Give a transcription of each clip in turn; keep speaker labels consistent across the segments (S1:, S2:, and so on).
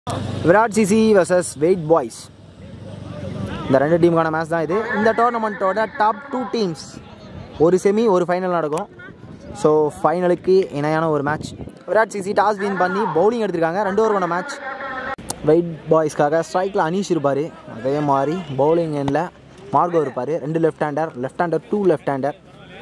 S1: Virat CC versus weight boys இந்த ரெண்டு டீமுக்கான மேட்ச் தான் இது இந்த டோர்னமெண்ட்டோட டாப் டூ டீம்ஸ் ஒரு செமி ஒரு ஃபைனல் நடக்கும் ஸோ ஃபைனலுக்கு இணையான ஒரு match Virat CC toss win பண்ணி பவுலிங் எடுத்திருக்காங்க ரெண்டு ஓவர் கொண்ட மேட்ச் வெயிட் பாய்ஸ்க்காக ஸ்ட்ரைக்கில் அனீஷ் இருப்பார் அதே மாதிரி பவுலிங் எண்ணில் மார்கோ இருப்பார் ரெண்டு left hander left hander two left hander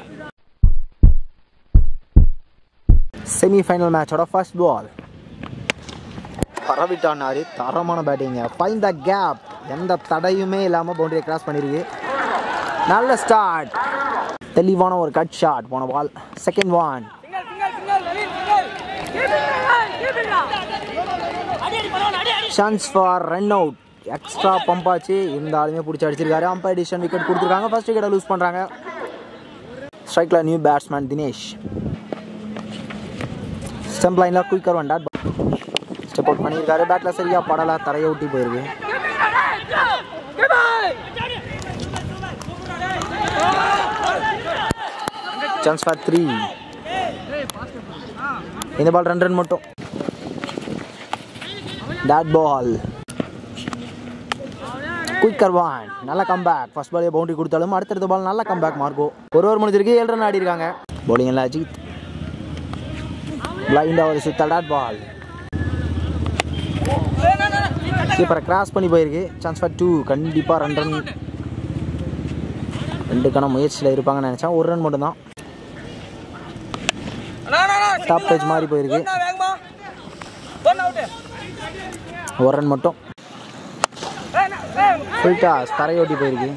S1: semi final மேட்சோட ஃபர்ஸ்ட் பால் பரவிட்டானாரு தரமான பேட்டிங்க ஃபைன் த கேப் எந்த தடையுமே இல்லாமல் பவுண்டரியை கிராஸ் பண்ணியிருக்கு நல்ல ஸ்டார்ட் தெளிவான ஒரு கட் ஷாட் போன ball second one chance for run out extra bump ஆச்சு இருந்தாலுமே பிடிச்சி அடிச்சிருக்காரு அம்பையர் டிசிஷன் விக்கெட் கொடுத்துருக்காங்க ஃபர்ஸ்ட் விக்கெட்டை லூஸ் பண்ணுறாங்க ஸ்ட்ரைக்கில் நியூ பேட்ஸ்மேன் தினேஷ் ஸ்டெம்ப் லைனில் quicker one dot step out பண்ணியிருக்காரு பேட்டில் சரியாக படலை தரையை ஒட்டி போயிருக்கு சான்ஸ் ஃபார் த்ரீ இந்த பால் ரெண்டு ரன் மட்டும் டாட் பால் குயிக்கர் ஒன் நல்ல கம்பேக் ஃபர்ஸ்ட் பாலே பவுண்டரி கொடுத்தாலும் அடுத்தடுத்த பால் நல்ல கம்பேக் மார்க்கோ ஒரு ஓவர் முடிஞ்சிருக்கு ஏழு ரன் ஆடி இருக்காங்க பவுலிங் எல்லாம் அஜித் பிளைண்டாக ஒரு சுத்த டாட் பால் கீப்பரை கிராஸ் பண்ணி போயிருக்கு சான்ஸ் ஃபார் டூ கண்டிப்பாக ரெண்டு ரன் ரெண்டுக்கான முயற்சியில் இருப்பாங்கன்னு நினச்சேன் ஒரு ரன் மட்டும்தான் டாப் பேஜ் மாதிரி போயிருக்கு ஒரு ரன் மட்டும் ஃபுல் டாஸ் தரையோட்டி போயிருக்கு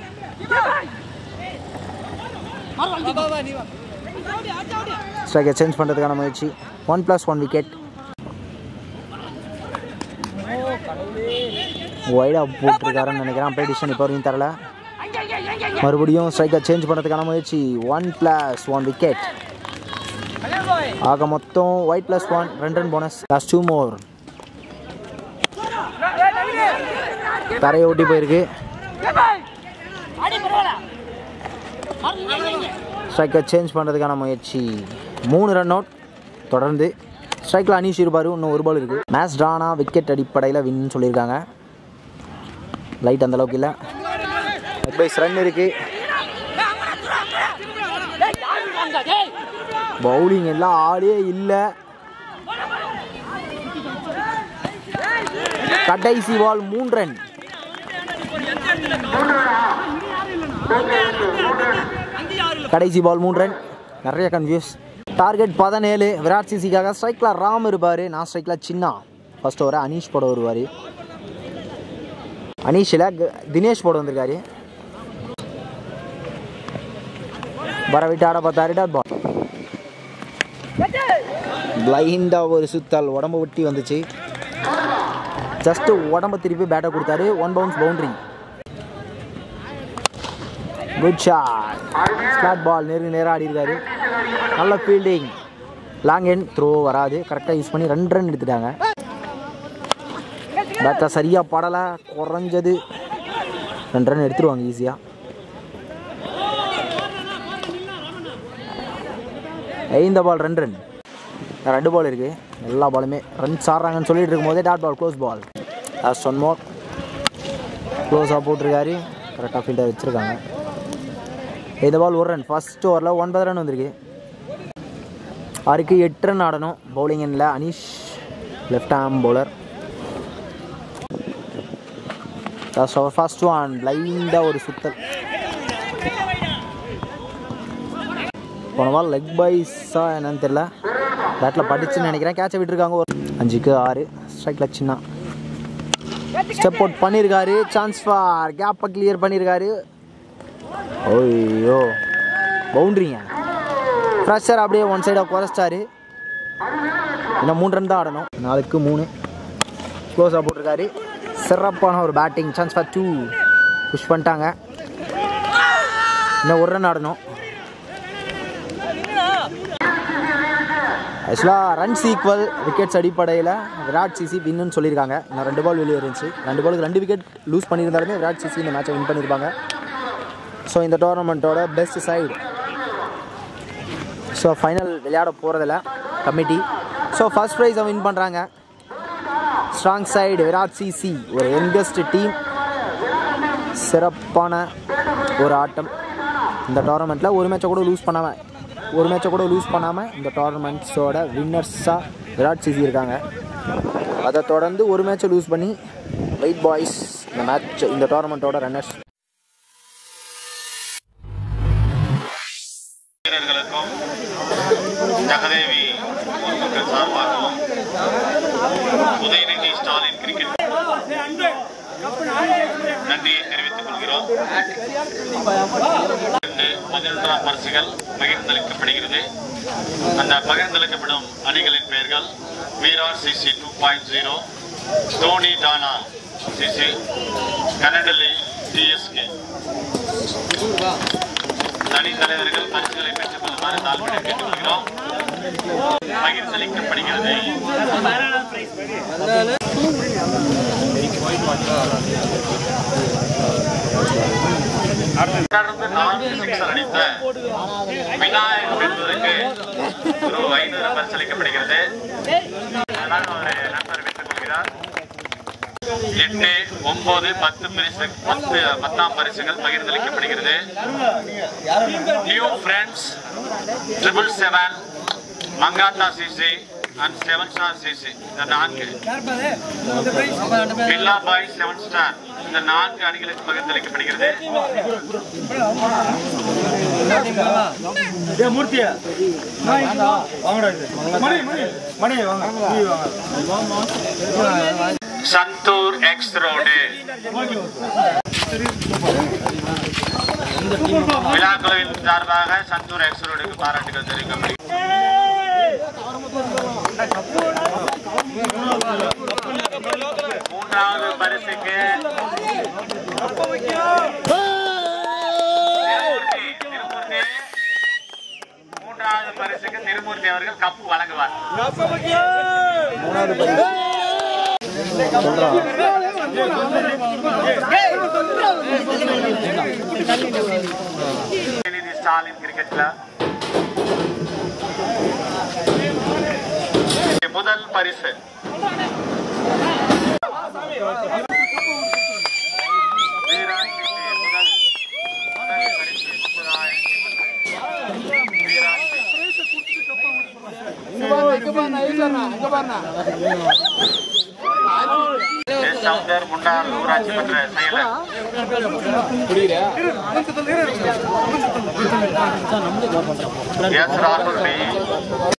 S1: ஸ்ட்ரைக்கை சேஞ்ச் பண்ணுறதுக்கான முயற்சி ஒன் ப்ளஸ் ஒன் விக்கெட் ஒய்டாக போட்டிருக்காருன்னு நினைக்கிறேன் அம்பையர் டிசிஷன் இப்போ வரைக்கும் தரல மறுபடியும் ஸ்ட்ரைக்கை சேஞ்ச் பண்ணுறதுக்கான முயற்சி ஒன் ப்ளஸ் ஒன் விக்கெட் ஆக மொத்தம் ஒயிட் ப்ளஸ் ஒன் ரெண்டு run bonus last two more தரையை ஓட்டி போயிருக்கு ஸ்ட்ரைக்கை சேஞ்ச் பண்ணுறதுக்கான முயற்சி மூணு ரன் அவுட் தொடர்ந்து ஸ்ட்ரைக்கில் அனீஷ் இருப்பார் இன்னும் ஒரு பால் இருக்குது மேட்ச் ட்ரானா விக்கெட் அடிப்படையில் வின் சொல்லியிருக்காங்க லைட் அந்த அளவுக்கு இல்லை பைஸ் ரன் இருக்கு பவுலிங் எல்லாம் ஆளே இல்லை கடைசி பால் மூன்று ரன் கடைசி பால் மூணு ரன் நிறைய கன்ஃபியூஸ் டார்கெட் பதினேழு விராட் சிசிக்காக ஸ்ட்ரைக்கில் ராம் இருப்பார் நான் ஸ்ட்ரைக்கில் சின்னா ஃபர்ஸ்ட் ஓவரை அனீஷ் போட வருவார் அனீஷில் தினேஷ் போட வந்திருக்காரு வர விட்டு ஆட பார்த்தாரு டாட் பால் பிளைண்டாக ஒரு சுத்தல் உடம்பு ஒட்டி வந்துச்சு ஜஸ்ட் உடம்ப திருப்பி பேட்டை கொடுத்தாரு one bounce boundary good shot slot ball நெருங்கி நேராக ஆடி இருக்காரு நல்ல ஃபீல்டிங் லாங் எண்ட் த்ரோ வராது கரெக்டாக யூஸ் பண்ணி ரெண்டு ரன் எடுத்துட்டாங்க பேட்டை சரியாக படலை குறைஞ்சது ரெண்டு ரன் எடுத்துருவாங்க ஈஸியாக ஐந்த பால் ரெண்டு ரன் ரெண்டு பால் இருக்குது எல்லா பாலுமே ரன்ஸ் ஆடுறாங்கன்னு சொல்லிட்டு இருக்கும்போதே dot ball close ball last one more க்ளோஸாக போட்டிருக்காரு கரெக்டாக ஃபீல்டர் வச்சுருக்காங்க இந்த பால் ஒரு ரன் ஃபர்ஸ்ட் ஓவரில் ஒன்பது ரன் வந்திருக்கு அவருக்கு எட்டு ரன் ஆடணும் பவுலிங் எண்ணில் Anish left arm bowler last over first one பிளைண்டாக ஒரு சுத்தல் போன பால் லெக் பைஸா என்னன்னு தெரியல பேட்டில் படிச்சுன்னு நினைக்கிறேன் கேட்சை விட்டுருக்காங்க ஒரு அஞ்சுக்கு ஆறு ஸ்ட்ரைக்கில் சின்ன ஸ்டெப் அவுட் பண்ணியிருக்காரு சான்ஸ் ஃபார் கேப்பை கிளியர் பண்ணியிருக்காரு ஓய்யோ பவுண்ட்ரிங்க ஃப்ரெஷர் அப்படியே ஒன் சைடாக குறைச்சிட்டாரு இன்னும் மூணு ரன் தான் ஆடணும் நாலுக்கு மூணு க்ளோஸாக போட்டிருக்காரு சிறப்பான ஒரு batting chance for two push பண்ணிட்டாங்க இன்னும் ஒரு ரன் ஆடணும் ஆக்சுவலாக ரன்ஸ் ஈக்குவல் விக்கெட்ஸ் அடிப்படையில் விராட் சிசி வின்னு சொல்லியிருக்காங்க நான் ரெண்டு பால் வெளியே இருந்துச்சு ரெண்டு பாலுக்கு ரெண்டு விக்கெட் லூஸ் பண்ணியிருந்தாலுமே விராட் சிசி இந்த மேட்சை வின் பண்ணியிருப்பாங்க ஸோ இந்த டோர்னமெண்ட்டோட பெஸ்ட் சைடு ஸோ ஃபைனல் விளையாட போகிறதில்ல கமிட்டி ஸோ ஃபர்ஸ்ட் ப்ரைஸை வின் பண்ணுறாங்க ஸ்ட்ராங் சைடு விராட் சிசி ஒரு யங்கஸ்ட் டீம் சிறப்பான ஒரு ஆட்டம் இந்த டோர்னமெண்ட்டில் ஒரு மேட்சை கூட லூஸ் பண்ணாமல் ஒரு மேட்சை கூட லூஸ் பண்ணாமல் இந்த டோர்னமெண்ட்ஸோட வின்னர்ஸாக விராட் சிசி இருக்காங்க அதை தொடர்ந்து ஒரு மேட்சை லூஸ் பண்ணி வெயிட் பாய்ஸ் இந்த மேட்ச் இந்த டோர்னமெண்ட்டோட ரன்னர்ஸ்
S2: வீரர்களுக்கும் ஜெகதேவி பொதுமக்கள் சார்பாகவும் உதயநிதி ஸ்டாலின் கிரிக்கெட் நன்றியை தெரிவித்துக் கொள்கிறோம் இரண்டு பதினொன்றாம் பரிசுகள் பகிர்ந்தளிக்கப்படுகிறது அந்த பகிர்ந்தளிக்கப்படும் அணிகளின் பெயர்கள் வீரார் CC two point zero Dhoni டானா சிசி கனடலி டிஎஸ்கே தனி தலைவர்கள் பரிசுகளை பெற்றுக் கொள்ளுமாறு தாழ்மையை கேட்டுக்கொள்கிறோம் பகிர்ந்தளிக்கப்படுகிறது தொடர்ந்து நான்கு சிக்ஸர் அடித்த விநாயகர் என்பதற்கு ஒரு ஐநூறு பரிசளிக்கப்படுகிறது அதனால் ஒரு நண்பர் பெற்றுக் கொள்கிறார் எட்டு ஒன்பது பத்து பரிசு பத்து பத்தாம் பரிசுகள் பகிர்ந்தளிக்கப்படுகிறது new friends triple seven Mankatha CC and seven star CC இந்த நான்கு பில்லா பாய் செவன் ஸ்டார் இந்த நான்கு அணிகளுக்கு பகிர்ந்தளிக்கப்படுகிறது
S3: மூர்த்தியா வாங்கடா இது மணி மணி மணி வாங்க நீ வாங்க
S2: சந்தூர் எக்ஸ் ரோடு விழாக்குழுவின் சார்பாக சந்தூர் எக்ஸ் ரோடுக்கு பாராட்டுகள் தெரிவிக்கப்படுகிறது மூன்றாவது பரிசுக்கு திருமூர்த்தி, திருமூர்த்தி. மூன்றாவது பரிசுக்கு திருமூர்த்தி அவர்கள் கப்பு வழங்குவார்
S1: மூணாவது பரிசு
S2: உதயநிதி ஸ்டாலின் கிரிக்கெட் கிளப் முதல் பரிசு வீராய் சிசி முதல் முதல் பரிசு முப்பதாயிரம் வீராய் சிசி. எஸ். சவுந்தர் முன்னாள் ஊராட்சி மன்ற செயலர் எஸ் ராகுல் பி